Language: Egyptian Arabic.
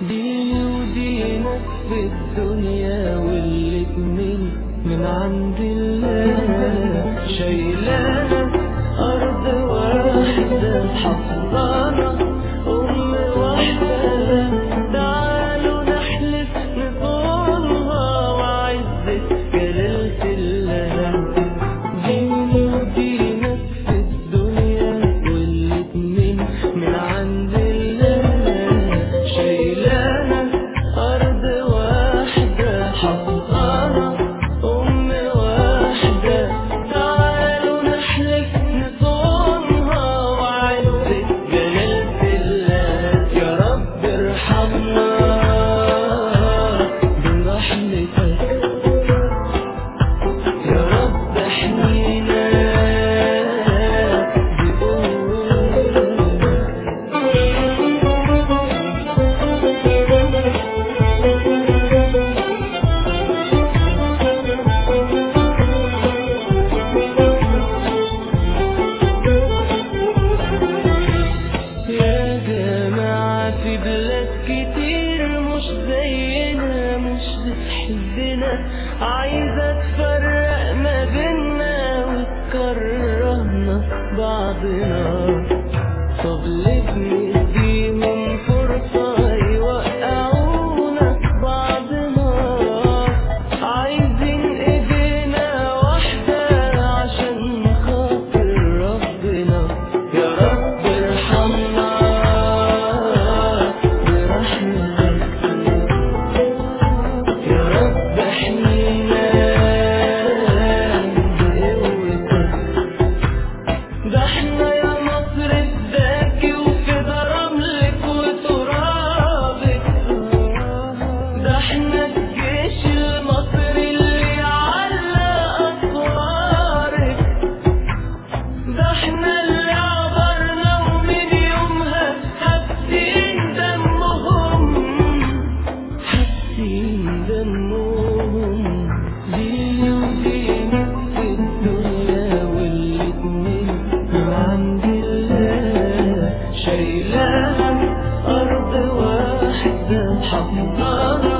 ديني ودينك في الدنيا والاتنين من عند الله شايلانا أرض واحدة حفظانا أم واحدة تعالوا نحلف نطولها وعزة جلالة الله ديني ودينك في الدنيا والاتنين من عند الله شايلانا أرض واحدة حفظانا أم واحدة تعالوا نحلف نصونها وعزة جلالة الله يا رب ارحمنا برحمتك يا رب احمينا يا جماعة في بلاد كتير مش زينا مش بتحبنا عايزة تفرق ما بينا وتكرهنا في بعضنا طب ليه بنديهم فرصة يوقعونا في بعضنا عايزين ايدينا واحدة عشان خاطر ربنا يا رب ارحمنا برحمتك يا رب احمينا بقوتك ده احنا يا مصر الزاكي وكده رملك وترابك ده احنا الجيش المصري اللي علق اسوارك ده احنا اللي عبرنا ومن يومها حاسين دمهم حاسين دمهم دي ودينك في الدنيا والاتنين من عند الله شايلاها أرض واحدة حفظانا